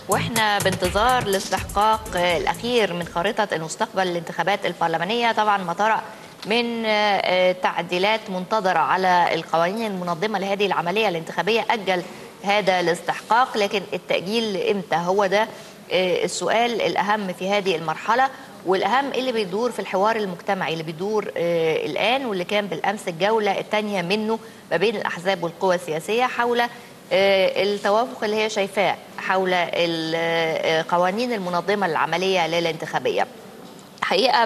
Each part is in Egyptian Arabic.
واحنا بانتظار الاستحقاق الاخير من خارطه المستقبل للانتخابات البرلمانيه طبعا ما طرأ من تعديلات منتظره على القوانين المنظمه لهذه العمليه الانتخابيه اجل هذا الاستحقاق لكن التاجيل امتى هو ده السؤال الاهم في هذه المرحله والاهم اللي بيدور في الحوار المجتمعي اللي بيدور الان واللي كان بالامس الجوله الثانيه منه ما بين الاحزاب والقوى السياسيه حول التوافق اللي هي شايفاه حول القوانين المنظمه للعمليه للانتخابيه. حقيقه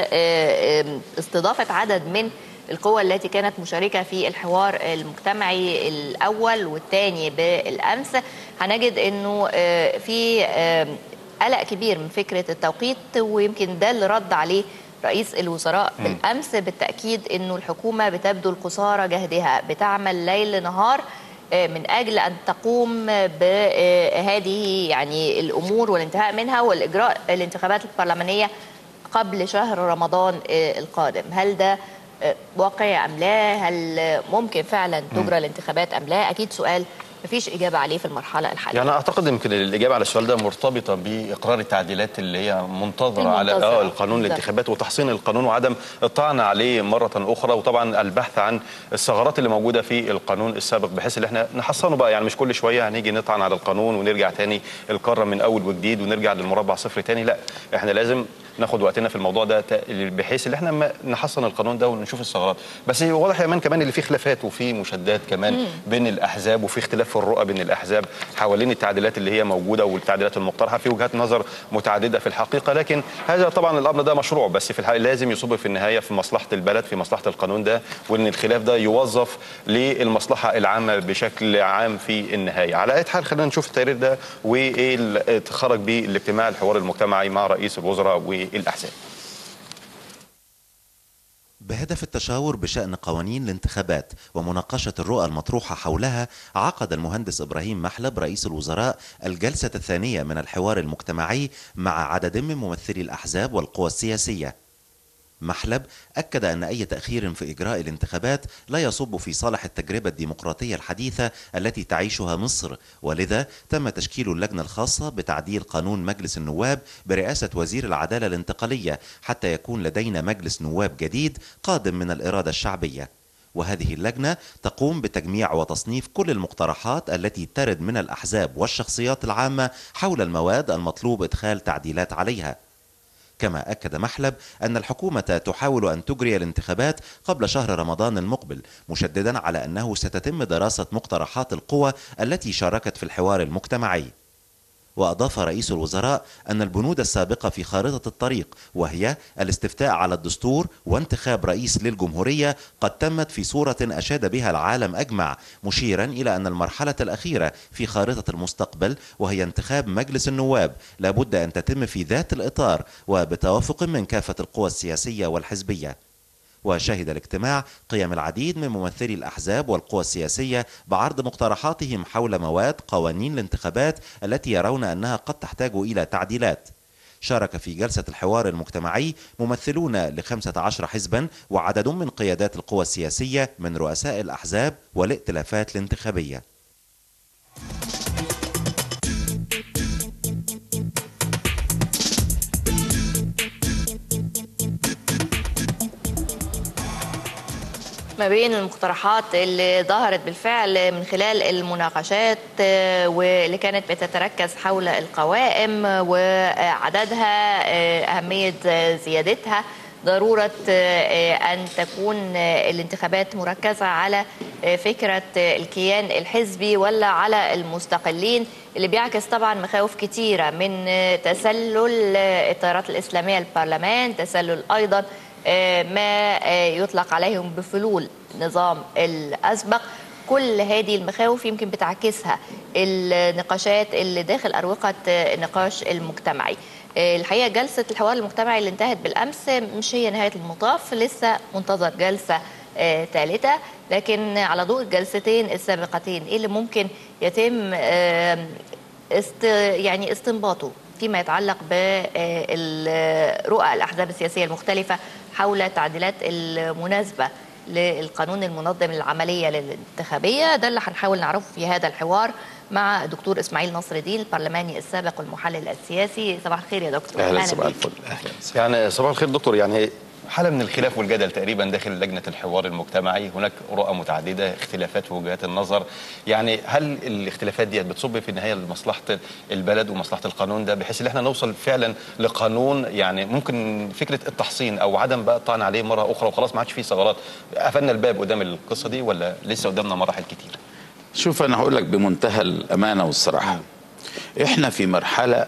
باستضافه عدد من القوى التي كانت مشاركه في الحوار المجتمعي الاول والثاني بالامس هنجد انه في قلق كبير من فكره التوقيت ويمكن ده اللي رد عليه رئيس الوزراء م. بالامس بالتاكيد انه الحكومه بتبذل قصارى جهدها بتعمل ليل نهار من اجل ان تقوم بهذه يعني الامور والانتهاء منها والاجراء الانتخابات البرلمانيه قبل شهر رمضان القادم هل ده واقعي ام لا هل ممكن فعلا تجرى الانتخابات ام لا اكيد سؤال مفيش اجابه عليه في المرحله الحاليه يعني اعتقد يمكن الاجابه على السؤال ده مرتبطه باقرار التعديلات اللي هي منتظره على اه القانون الانتخابات وتحسين القانون وعدم الطعن عليه مره اخرى وطبعا البحث عن الثغرات اللي موجوده في القانون السابق بحيث ان احنا نحصنه بقى يعني مش كل شويه هنيجي نطعن على القانون ونرجع تاني القاره من اول وجديد ونرجع للمربع صفر تاني لا احنا لازم ناخد وقتنا في الموضوع ده بحيث ان احنا ما نحصن القانون ده ونشوف الثغرات بس واضح يا مان كمان اللي فيه خلافات وفي مشادات كمان مم. بين الاحزاب وفي اختلاف في الرؤى بين الاحزاب حوالين التعديلات اللي هي موجوده والتعديلات المقترحه في وجهات نظر متعدده في الحقيقه لكن هذا طبعا الامر ده مشروع بس في الحقيقه لازم يصب في النهايه في مصلحه البلد في مصلحه القانون ده وان الخلاف ده يوظف للمصلحه العامه بشكل عام في النهايه على اي حال خلينا نشوف التقرير ده وايه اللي خرج بيه الاجتماع الحوار المجتمعي مع رئيس الوزراء والاحزاب بهدف التشاور بشأن قوانين الانتخابات ومناقشة الرؤى المطروحة حولها عقد المهندس إبراهيم محلب رئيس الوزراء الجلسة الثانية من الحوار المجتمعي مع عدد من ممثلي الأحزاب والقوى السياسية محلب أكد أن أي تأخير في إجراء الانتخابات لا يصب في صالح التجربة الديمقراطية الحديثة التي تعيشها مصر ولذا تم تشكيل اللجنة الخاصة بتعديل قانون مجلس النواب برئاسة وزير العدالة الانتقالية حتى يكون لدينا مجلس نواب جديد قادم من الإرادة الشعبية وهذه اللجنة تقوم بتجميع وتصنيف كل المقترحات التي ترد من الأحزاب والشخصيات العامة حول المواد المطلوب إدخال تعديلات عليها كما أكد محلب أن الحكومة تحاول أن تجري الانتخابات قبل شهر رمضان المقبل مشددا على أنه ستتم دراسة مقترحات القوى التي شاركت في الحوار المجتمعي وأضاف رئيس الوزراء أن البنود السابقة في خارطة الطريق وهي الاستفتاء على الدستور وانتخاب رئيس للجمهورية قد تمت في صورة أشاد بها العالم أجمع مشيرا إلى أن المرحلة الأخيرة في خارطة المستقبل وهي انتخاب مجلس النواب لابد أن تتم في ذات الإطار وبتوافق من كافة القوى السياسية والحزبية وشهد الاجتماع قيام العديد من ممثلي الأحزاب والقوى السياسية بعرض مقترحاتهم حول مواد قوانين الانتخابات التي يرون أنها قد تحتاج إلى تعديلات شارك في جلسة الحوار المجتمعي ممثلون لخمسة عشر حزبا وعدد من قيادات القوى السياسية من رؤساء الأحزاب والائتلافات الانتخابية ما بين المقترحات اللي ظهرت بالفعل من خلال المناقشات واللي كانت بتتركز حول القوائم وعددها أهمية زيادتها ضرورة أن تكون الانتخابات مركزة على فكرة الكيان الحزبي ولا على المستقلين اللي بيعكس طبعا مخاوف كتيرة من تسلل التيارات الإسلامية البرلمان تسلل أيضا ما يطلق عليهم بفلول نظام الأسبق كل هذه المخاوف يمكن بتعكسها النقاشات اللي داخل أروقة النقاش المجتمعي الحقيقة جلسة الحوار المجتمعي اللي انتهت بالأمس مش هي نهاية المطاف لسه منتظر جلسة ثالثة لكن على ضوء الجلستين السابقتين ايه اللي ممكن يتم است يعني استنباطه فيما يتعلق برؤى الأحزاب السياسية المختلفة حول التعديلات المناسبة للقانون المنظم للعمليه الانتخابيه ده اللي هنحاول نعرفه في هذا الحوار مع الدكتور اسماعيل نصر الدين البرلماني السابق والمحلل السياسي صباح الخير يا دكتور اهلا أهلاً صباح بيك. الفل اهلا وسهلا. يعني صباح الخير دكتور يعني حالة من الخلاف والجدل تقريبا داخل لجنة الحوار المجتمعي هناك رؤى متعددة اختلافات في وجهات النظر يعني هل الاختلافات دي بتصب في النهاية لمصلحة البلد ومصلحة القانون ده بحيث ان احنا نوصل فعلا لقانون يعني ممكن فكرة التحصين او عدم بقى الطعن عليه مرة اخرى وخلاص ما عادش فيه ثغرات قفلنا الباب قدام القصة دي ولا لسه قدامنا مراحل كتير شوف انا هقول لك بمنتهى الامانه والصراحه احنا في مرحله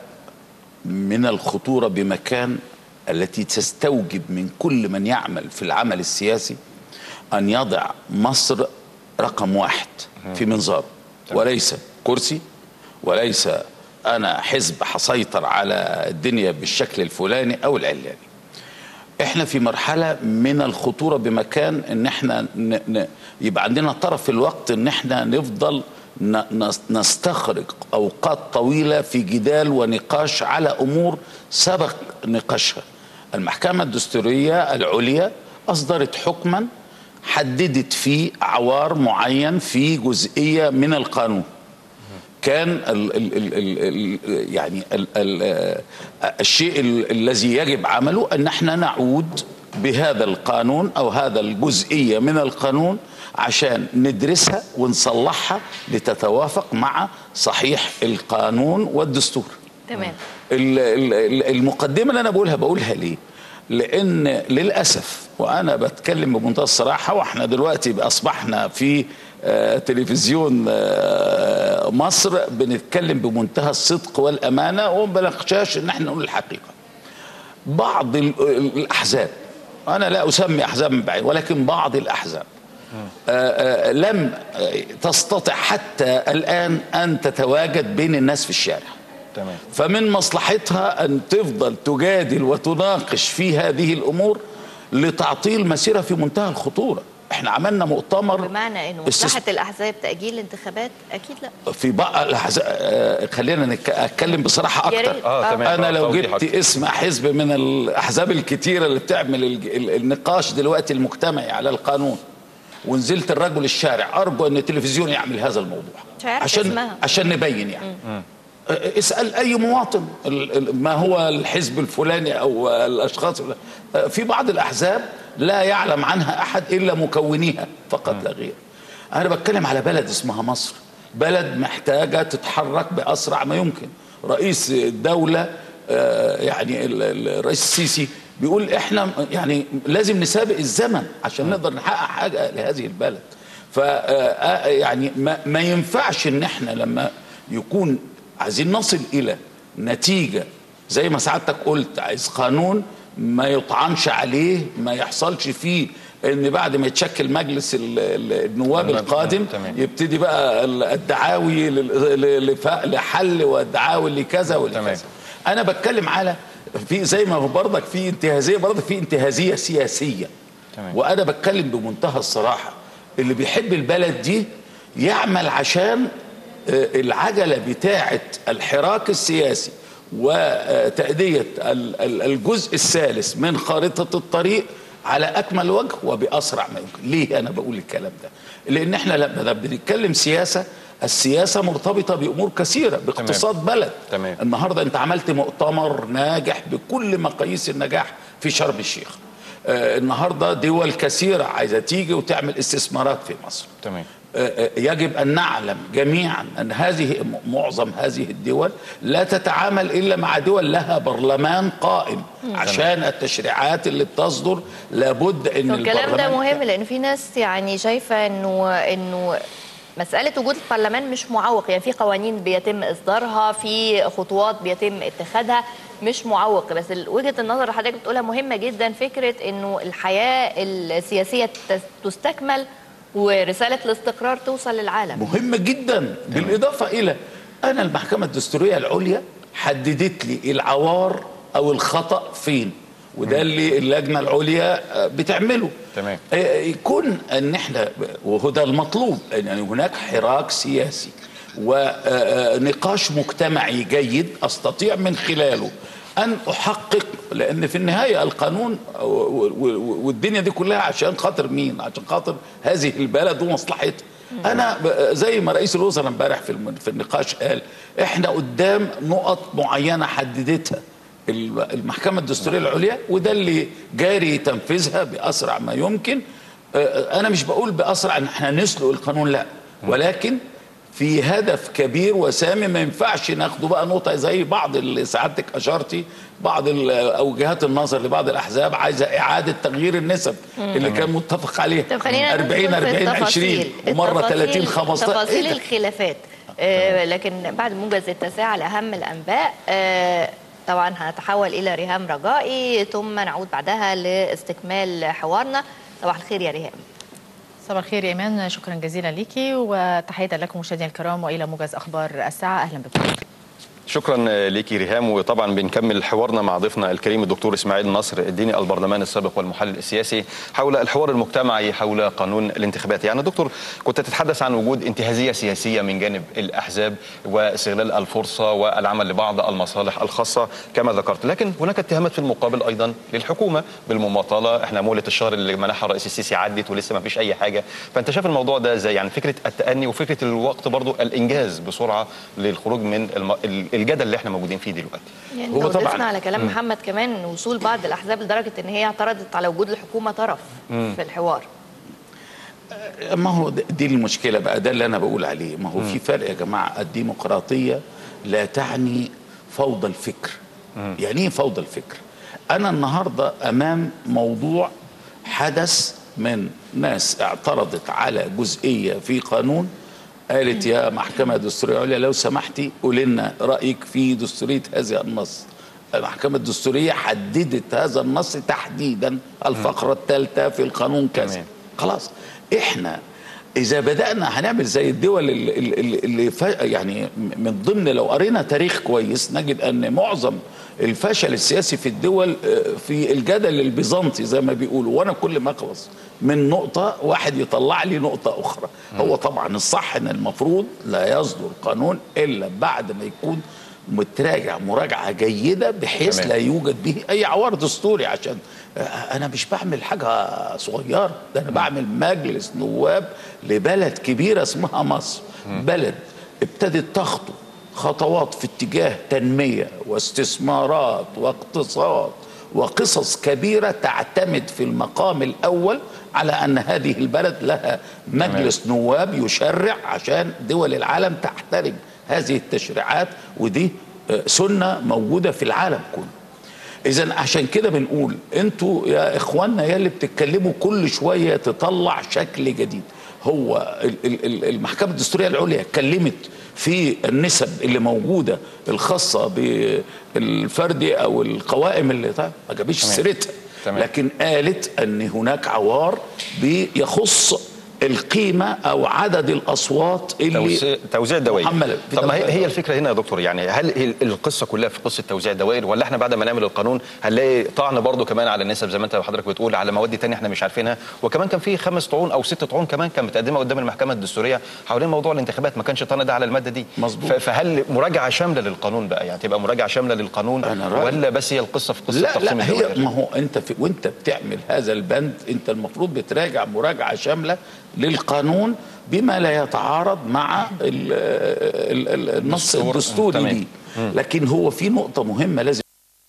من الخطوره بمكان التي تستوجب من كل من يعمل في العمل السياسي ان يضع مصر رقم واحد في منظاره وليس كرسي وليس انا حزب هسيطر على الدنيا بالشكل الفلاني او العلاني احنا في مرحله من الخطوره بمكان ان احنا ن... ن... يبقى عندنا طرف الوقت ان احنا نفضل ن... نس- نستخرج اوقات طويله في جدال ونقاش على امور سبق نقاشها المحكمه الدستوريه العليا اصدرت حكما حددت فيه عوار معين في جزئيه من القانون كان ال ال ال ال ال يعني ال ال الشيء ال الذي يجب عمله ان احنا نعود بهذا القانون او هذا الجزئيه من القانون عشان ندرسها ونصلحها لتتوافق مع صحيح القانون والدستور تمام ال- ال- ال- المقدمه اللي انا بقولها بقولها ليه؟ لان للاسف وانا بتكلم بمنتهى الصراحه واحنا دلوقتي اصبحنا في آه، تلفزيون آه، مصر بنتكلم بمنتهى الصدق والامانه وما بنخشاش ان احنا نقول الحقيقه. بعض ال- ال- الاحزاب انا لا اسمي احزاب من بعيد ولكن بعض الاحزاب آه، آه، لم آه، تستطع حتى الان ان تتواجد بين الناس في الشارع. تمام فمن مصلحتها ان تفضل تجادل وتناقش في هذه الامور لتعطيل مسيره في منتهى الخطوره احنا عملنا مؤتمر بمعنى انه استس- مصلحه الاحزاب تاجيل الانتخابات اكيد لا في بعض الأحزاب آه، خلينا نك- اتكلم بصراحه يا اكتر ريت. اه تمام انا آه، لو توضيح جبت أكتر. اسم حزب من الاحزاب الكتيره اللي بتعمل الج- ال- النقاش دلوقتي المجتمعي على القانون ونزلت الرجل الشارع ارجو ان التلفزيون يعمل هذا الموضوع مش عارف عشان اسمها. عشان نبين يعني اسال اي مواطن ال- ال- ما هو الحزب الفلاني او الاشخاص الفلاني. في بعض الاحزاب لا يعلم عنها احد الا مكونيها فقط لا غير انا بتكلم على بلد اسمها مصر بلد محتاجه تتحرك باسرع ما يمكن رئيس الدوله آه، يعني ال- ال- الرئيس السيسي بيقول احنا يعني لازم نسابق الزمن عشان نقدر نحقق حاجه لهذه البلد ف آه، يعني ما, ما ينفعش ان احنا لما يكون عايزين نصل الى نتيجه زي ما سعادتك قلت عايز قانون ما يطعنش عليه ما يحصلش فيه ان بعد ما يتشكل مجلس ال- ال- النواب تمام، القادم تمام. يبتدي بقى ال- الدعاوي لل- ل- لف- لحل والدعاوي لكذا تمام. ولكذا انا بتكلم على في زي ما هو برضك في انتهازيه برضك في انتهازيه سياسيه تمام. وانا بتكلم بمنتهى الصراحه اللي بيحب البلد دي يعمل عشان آه، العجله بتاعه الحراك السياسي وتأدية ال- ال- الجزء الثالث من خارطة الطريق على أكمل وجه وبأسرع ما يمكن ليه أنا بقول الكلام ده لأن إحنا لما بنتكلم سياسة السياسة مرتبطة بأمور كثيرة باقتصاد بلد تمام. النهاردة أنت عملت مؤتمر ناجح بكل مقاييس النجاح في شرم الشيخ آه، النهاردة دول كثيرة عايزة تيجي وتعمل استثمارات في مصر تمام يجب ان نعلم جميعا ان هذه معظم هذه الدول لا تتعامل الا مع دول لها برلمان قائم عشان التشريعات اللي بتصدر لابد ان والكلام ده البرلمان مهم لان في ناس يعني شايفه انه انه مسألة وجود البرلمان مش معوق يعني في قوانين بيتم إصدارها في خطوات بيتم اتخاذها مش معوق بس ال- وجهة النظر اللي حضرتك بتقولها مهمة جدا فكرة إنه الحياة السياسية تس- تستكمل ورسالة الاستقرار توصل للعالم مهمة جدا بالإضافة إلى أنا المحكمة الدستورية العليا حددت لي العوار أو الخطأ فين وده اللي اللجنة العليا آه، بتعمله تمام. آه، يكون ان احنا وهو ده المطلوب يعني هناك حراك سياسي ونقاش مجتمعي جيد استطيع من خلاله ان احقق لان في النهايه القانون و- و- و- والدنيا دي كلها عشان خاطر مين عشان خاطر هذه البلد ومصلحتها انا ب- زي ما رئيس الوزراء امبارح في الم- في النقاش قال احنا قدام نقط معينه حددتها الم- المحكمه الدستوريه العليا وده اللي جاري تنفيذها باسرع ما يمكن آه، انا مش بقول باسرع ان احنا نسلق القانون لا ولكن في هدف كبير وسامي ما ينفعش ناخده بقى نقطه زي بعض اللي سعادتك اشرتي بعض ال- او جهات النظر لبعض الاحزاب عايزه اعاده تغيير النسب اللي كان متفق عليه طب خلينا 40 ندخل في 40 20 التفاصيل. ومره التفاصيل- 30 15 تفاصيل إيه ده؟ الخلافات آه لكن بعد موجز التاسعة لأهم الأنباء آه طبعا هنتحول إلى ريهام رجائي ثم نعود بعدها لاستكمال حوارنا صباح الخير يا ريهام صباح الخير يا ايمان شكرا جزيلا ليكي وتحيه لكم مشاهدينا الكرام والى موجز اخبار الساعه اهلا بكم شكرا ليكي ريهام وطبعا بنكمل حوارنا مع ضيفنا الكريم الدكتور اسماعيل نصر الديني البرلمان السابق والمحلل السياسي حول الحوار المجتمعي حول قانون الانتخابات يعني دكتور كنت تتحدث عن وجود انتهازيه سياسيه من جانب الاحزاب واستغلال الفرصه والعمل لبعض المصالح الخاصه كما ذكرت لكن هناك اتهامات في المقابل ايضا للحكومه بالمماطله احنا مولة الشهر اللي منحها الرئيس السيسي عدت ولسه ما فيش اي حاجه فانت شايف الموضوع ده ازاي يعني فكره التاني وفكره الوقت برضو الانجاز بسرعه للخروج من الم... الجدل اللي احنا موجودين فيه دلوقتي يعني هو لو طبعاً- ضفنا على كلام محمد كمان وصول بعض الأحزاب لدرجة إن هي اعترضت على وجود الحكومة طرف في الحوار ما هو د- دي المشكله بقى ده اللي انا بقول عليه ما هو في فرق يا جماعه الديمقراطيه لا تعني فوضى الفكر يعني ايه فوضى الفكر انا النهارده امام موضوع حدث من ناس اعترضت على جزئيه في قانون قالت يا محكمه دستوريه عليا لو سمحتي قولي لنا رايك في دستوريه هذا النص المحكمة الدستورية حددت هذا النص تحديدا الفقرة الثالثة في القانون كذا تمام. خلاص احنا اذا بدانا هنعمل زي الدول اللي, اللي, اللي ف... يعني من ضمن لو قرينا تاريخ كويس نجد ان معظم الفشل السياسي في الدول آه، في الجدل البيزنطي زي ما بيقولوا وانا كل ما اخلص من نقطه واحد يطلع لي نقطه اخرى هو طبعا الصح ان المفروض لا يصدر قانون الا بعد ما يكون متراجع مراجعه جيده بحيث تمام. لا يوجد به اي عوار دستوري عشان آه، انا مش بعمل حاجه صغيره ده انا بعمل مجلس نواب لبلد كبيره اسمها مصر بلد ابتدت تخطو خطوات في اتجاه تنميه واستثمارات واقتصاد وقصص كبيره تعتمد في المقام الاول على ان هذه البلد لها مجلس نواب يشرع عشان دول العالم تحترم هذه التشريعات ودي آه، سنه موجوده في العالم كله اذا عشان كده بنقول انتوا يا اخواننا يا اللي بتتكلموا كل شويه تطلع شكل جديد هو ال- ال- ال- المحكمه الدستوريه العليا اتكلمت في النسب اللي موجوده الخاصه بالفردي او القوائم اللي طيب ما جابش تمام. سيرتها تمام. لكن قالت ان هناك عوار بيخص القيمه او عدد الاصوات اللي توزيع توزيع الدوائر محملة في طب ما هي, توزيع هي الدوائر. الفكره هنا يا دكتور يعني هل هي القصه كلها في قصه توزيع الدوائر ولا احنا بعد ما نعمل القانون هنلاقي طعن برضه كمان على النسب زي ما انت حضرتك بتقول على مواد تانية احنا مش عارفينها وكمان كان في خمس طعون او ست طعون كمان كان متقدمه قدام المحكمه الدستوريه حوالين موضوع الانتخابات ما كانش طعن ده على الماده دي مظبوط. ف- فهل مراجعه شامله للقانون بقى يعني تبقى مراجعه شامله للقانون أنا رأيي- ولا بس هي القصه في قصه لا تقسيم لا هي الدوائر ما هو انت في وانت بتعمل هذا البند انت المفروض بتراجع مراجعه شامله للقانون بما لا يتعارض مع ال ال ال النص دستور. الدستوري تمام. دي لكن هو في نقطه مهمه لازم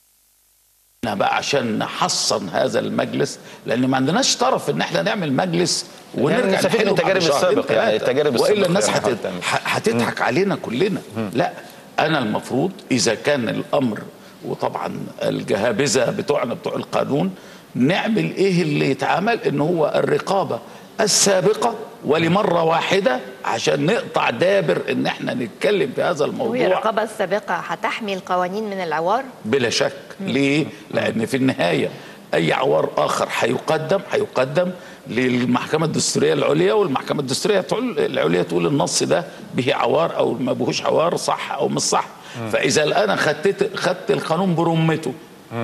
احنا بقى عشان نحصن هذا المجلس لان ما عندناش طرف ان احنا نعمل مجلس ونرجع نستفيد من نحله بعد التجارب شهرين السابقة، يعني ثلاثة. التجارب والا السابقة الناس يعني هتت- حتى. ح- هتضحك علينا كلنا لا انا المفروض اذا كان الامر وطبعا الجهابذه بتوعنا بتوع القانون نعمل ايه اللي يتعمل ان هو الرقابه السابقه ولمره واحده عشان نقطع دابر ان احنا نتكلم في هذا وهي الموضوع الرقابة السابقة هتحمي القوانين من العوار بلا شك ليه لان في النهايه اي عوار اخر هيقدم هيقدم للمحكمه الدستوريه العليا والمحكمه الدستوريه تقول العليا تقول النص ده به عوار او ما بهوش عوار صح او مش صح فاذا انا خدت خدت القانون برمته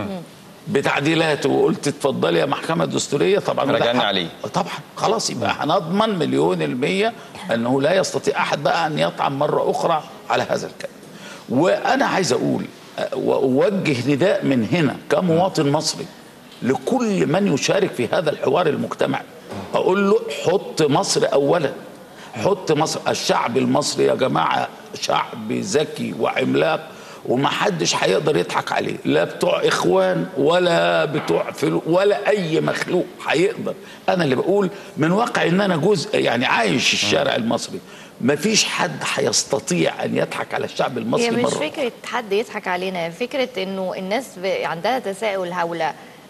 بتعديلاته وقلت اتفضلي يا محكمه دستوريه طبعا وده رجعنا حق. عليه. طبعا خلاص يبقى هنضمن مليون المية انه لا يستطيع احد بقى ان يطعن مرة اخرى على هذا الكلام وانا عايز اقول واوجه نداء من هنا كمواطن مصري لكل من يشارك في هذا الحوار المجتمعي اقول له حط مصر اولا حط مصر الشعب المصري يا جماعه شعب ذكي وعملاق وما حدش هيقدر يضحك عليه لا بتوع اخوان ولا بتوع فلو ولا اي مخلوق هيقدر انا اللي بقول من واقع ان انا جزء يعني عايش الشارع المصري ما فيش حد هيستطيع ان يضحك على الشعب المصري هي مش مرة. فكره حد يضحك علينا فكره انه الناس ب- عندها تساؤل حول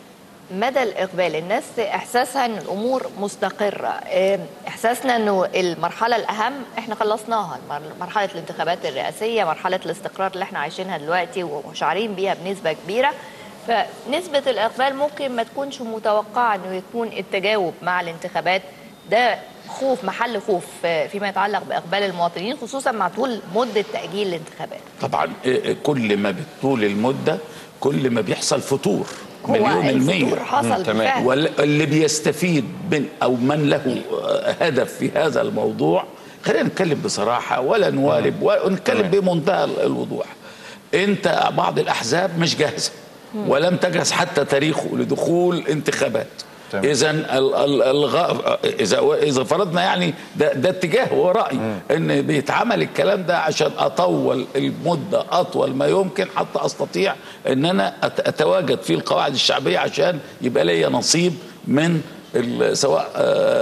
مدى الاقبال الناس احساسها ان الامور مستقره إيه، احساسنا انه المرحله الاهم احنا خلصناها المر- مرحله الانتخابات الرئاسيه مرحله الاستقرار اللي احنا عايشينها دلوقتي وشعارين بيها بنسبه كبيره فنسبه الاقبال ممكن ما تكونش متوقعه انه يكون التجاوب مع الانتخابات ده خوف محل خوف آه، فيما يتعلق باقبال المواطنين خصوصا مع طول مده تاجيل الانتخابات طبعا إيه، إيه، كل ما بتطول المده كل ما بيحصل فتور هو مليون الفتور المية حصل تمام. بالفعل واللي بيستفيد من او من له آه، هدف في هذا الموضوع خلينا نتكلم بصراحه ولا نوالب ونتكلم بمنتهى الوضوح انت بعض الاحزاب مش جاهزه ولم تجهز حتى تاريخه لدخول انتخابات تمام. اذا ال- ال- الغ... اذا اذا فرضنا يعني ده, ده اتجاه وراي ان بيتعمل الكلام ده عشان اطول المده اطول ما يمكن حتى استطيع ان انا أت- اتواجد في القواعد الشعبيه عشان يبقى ليا نصيب من ال- سواء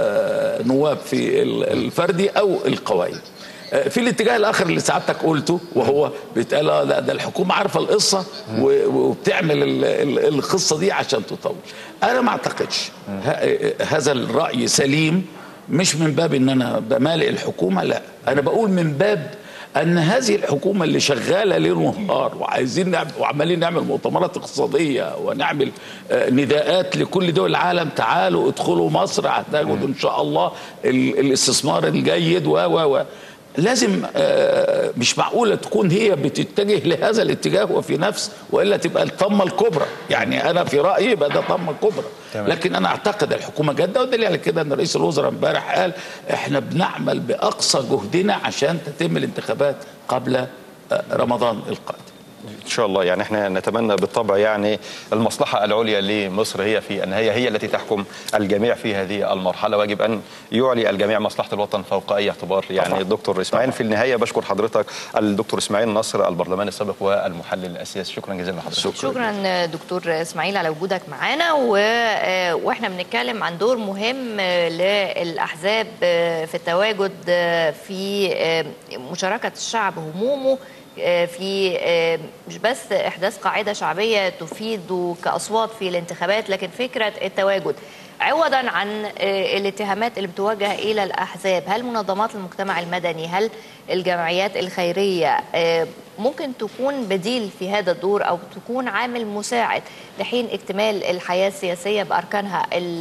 آه، نواب في ال- الفردي او القوائم آه، في الاتجاه الاخر اللي سعادتك قلته وهو بيتقال آه، لا ده الحكومه عارفه القصه و- وبتعمل ال- ال- القصه دي عشان تطول انا ما اعتقدش ه- هذا الراي سليم مش من باب ان انا بمالئ الحكومه لا انا بقول من باب ان هذه الحكومه اللي شغاله ليل ونهار وعايزين نعمل وعمالين نعمل مؤتمرات اقتصاديه ونعمل آه، نداءات لكل دول العالم تعالوا ادخلوا مصر هتجدوا ان شاء الله ال- الاستثمار الجيد و و و لازم آه، مش معقوله تكون هي بتتجه لهذا الاتجاه وفي نفس والا تبقى الطمه الكبرى يعني انا في رايي يبقى ده طمه كبرى تمام. لكن انا اعتقد الحكومه جاده ودليل على كده ان رئيس الوزراء امبارح قال احنا بنعمل باقصى جهدنا عشان تتم الانتخابات قبل آه، رمضان القادم ان شاء الله يعني احنا نتمنى بالطبع يعني المصلحه العليا لمصر هي في النهايه هي التي تحكم الجميع في هذه المرحله واجب ان يعلي الجميع مصلحه الوطن فوق اي اعتبار يعني طبعاً. الدكتور اسماعيل في النهايه بشكر حضرتك الدكتور اسماعيل نصر البرلمان السابق والمحلل السياسي شكرا جزيلا لحضرتك شكرا دكتور اسماعيل على وجودك معانا و... آه، واحنا بنتكلم عن دور مهم آه، للاحزاب آه، في التواجد آه، في آه، مشاركه الشعب همومه آه، في آه، مش بس احداث قاعده شعبيه تفيد كاصوات في الانتخابات لكن فكره التواجد عوضا عن آه، الاتهامات اللي بتوجه الى الاحزاب هل منظمات المجتمع المدني هل الجمعيات الخيريه آه، ممكن تكون بديل في هذا الدور او تكون عامل مساعد لحين اكتمال الحياه السياسيه باركانها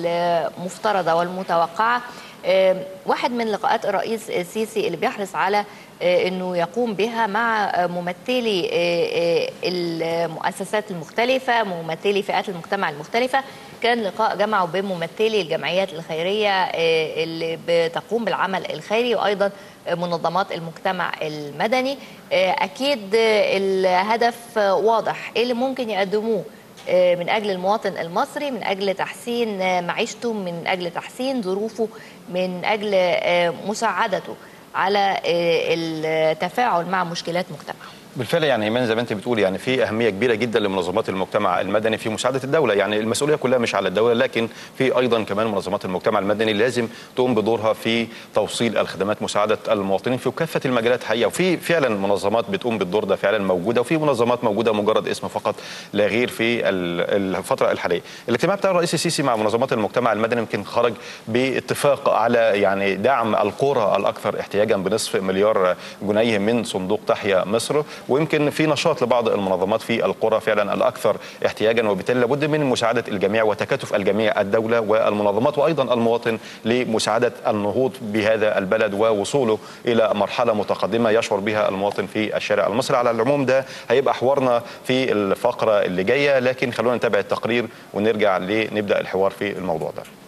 المفترضه والمتوقعه آه، واحد من لقاءات الرئيس السيسي اللي بيحرص على آه، انه يقوم بها مع آه، ممثلي آه، آه، المؤسسات المختلفه ممثلي فئات المجتمع المختلفه كان لقاء جمعه بين ممثلي الجمعيات الخيريه آه، اللي بتقوم بالعمل الخيري وايضا منظمات المجتمع المدني آه، اكيد آه، الهدف آه، واضح ايه اللي ممكن يقدموه آه، من اجل المواطن المصري من اجل تحسين آه، معيشته من اجل تحسين ظروفه من اجل آه، مساعدته على آه، التفاعل مع مشكلات مجتمعه بالفعل يعني ايمان زي ما انت بتقول يعني في اهميه كبيره جدا لمنظمات المجتمع المدني في مساعده الدوله يعني المسؤوليه كلها مش على الدوله لكن في ايضا كمان منظمات المجتمع المدني لازم تقوم بدورها في توصيل الخدمات مساعده المواطنين في كافه المجالات حقيقه وفي فعلا منظمات بتقوم بالدور ده فعلا موجوده وفي منظمات موجوده مجرد اسم فقط لا غير في ال- الفتره الحاليه الاجتماع بتاع الرئيس السيسي مع منظمات المجتمع المدني يمكن خرج باتفاق على يعني دعم القرى الاكثر احتياجا بنصف مليار جنيه من صندوق تحيا مصر ويمكن في نشاط لبعض المنظمات في القرى فعلا الاكثر احتياجا وبالتالي لابد من مساعده الجميع وتكاتف الجميع الدوله والمنظمات وايضا المواطن لمساعده النهوض بهذا البلد ووصوله الى مرحله متقدمه يشعر بها المواطن في الشارع المصري على العموم ده هيبقى حوارنا في الفقره اللي جايه لكن خلونا نتابع التقرير ونرجع لنبدا الحوار في الموضوع ده